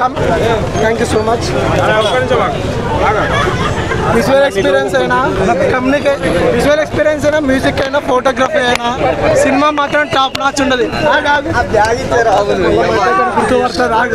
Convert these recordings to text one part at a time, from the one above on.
Thank you so much visual experience అయినా కమ్యూనికే visual experience అయినా మ్యూజిక్ అయినా ఫోటోగ్రఫీ అయినా సినిమా మాత్రం టాప్ నాచ్ ఉండదు ఆ కాదు. గుర్తుపడతారు, ఆగు.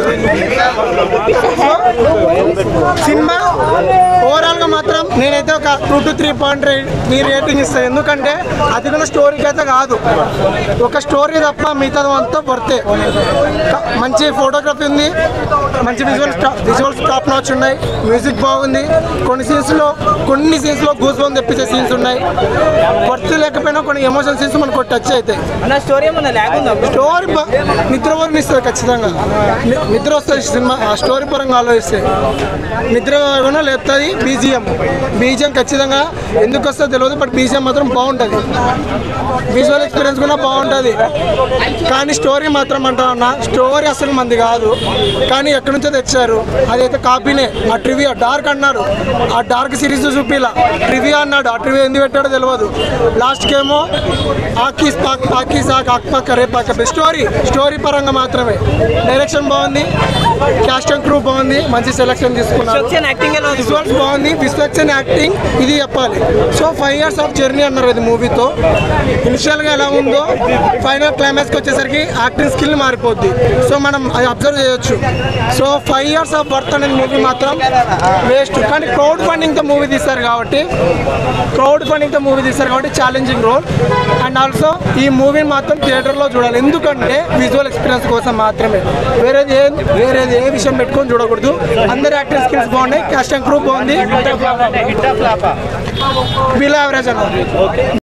సినిమా ఓవరాల్ గా మాత్రం నేనైతే ఒక టూ టు త్రీ పాయింట్ నీ రేటింగ్ ఇస్తాను ఎందుకంటే అది కూడా స్టోరీకి అయితే కాదు ఒక స్టోరీ తప్ప మిగతా అంతా వర్తే క- మంచి ఫోటోగ్రఫీ ఉంది మంచి విజువల్ విజువల్స్ టాప్ నాచ్ ఉన్నాయి మ్యూజిక్ బాగుంది కొన్ని సీన్స్ లో కొన్ని సీన్స్ లో గూస్ బంగ్ తెప్పించే సీన్స్ ఉన్నాయి వర్త్ లేకపోయినా కొన్ని ఎమోషనల్ సీన్స్ మనకు టచ్ అవుతాయి అన్న స్టోరీ ఏమన్నా ల్యాగ్ ఉందా స్టోరీ బ- నిద్ర వరకు ఇస్తుంది ఖచ్చితంగా ని- నిద్ర వస్తుంది సినిమా ఆ స్టోరీ పరంగా ఆలోచిస్తే నిద్ర కూడా లేపుతుంది బీజిఎం బీజిఎం ఖచ్చితంగా ఎందుకు వస్తుందో తెలియదు బట్ బీజిఎం మాత్రం బాగుంటుంది విజువల్ ఎక్స్పీరియన్స్ కూడా బాగుంటుంది కానీ స్టోరీ మాత్రం అంటా అన్న స్టోరీ అసలు మంది కాదు కానీ ఎక్కడి నుంచో తెచ్చారు అదైతే కాపీనే ఆ ట్రివియా డార్క్ అన్నారు ఆ డార్క్ సిరీస్ చూపిలా ట్రివియా అన్నాడు ఆ ట్రివియా ఎందుకు పెట్టాడో తెలియదు లాస్ట్కి ఏమో ఆకీస్ పాక్ పాకీస్ ఆక్ ఆక్ పాక్ రే పాక్ స్టోరీ స్టోరీ పరంగా మాత్రమే డైరెక్షన్ బాగుంది క్యాస్ట్ అండ్ క్రూ బాగుంది మంచి సెలెక్షన్ తీసుకున్నారు యాక్టింగ్ ఎలా ఉంది విజువల్స్ బాగుంది విశ్వక్సన్ యాక్టింగ్ ఇది చెప్పాలి so five years of journey అన్నారు ఇది మూవీతో ఇనిషియల్గా ఎలా ఉందో ఫైనల్ క్లైమాక్స్కి వచ్చేసరికి యాక్టింగ్ స్కిల్ మారిపోద్ది సో మనం అది అబ్జర్వ్ చేయొచ్చు so five years of worth అనేది మూవీ మాత్రం వేస్ట్ కానీ క్రౌడ్ ఫండింగ్తో మూవీ తీస్తారు కాబట్టి క్రౌడ్ ఫండింగ్తో మూవీ తీస్తారు కాబట్టి ఛాలెంజింగ్ రోల్ అండ్ ఆల్సో ఈ మూవీని మాత్రం థియేటర్లో చూడాలి ఎందుకంటే విజువల్ ఎక్స్పీరియన్స్ కోసం మాత్రమే వేరేది ఏ వేరేది ఏ విషయం పెట్టుకొని చూడకూడదు అందరి యాక్టింగ్ స్కిల్స్ బాగున్నాయి క్యాస్ట్ అండ్ క్రూ బాగుంది బిలో యావరేజ్ అన్న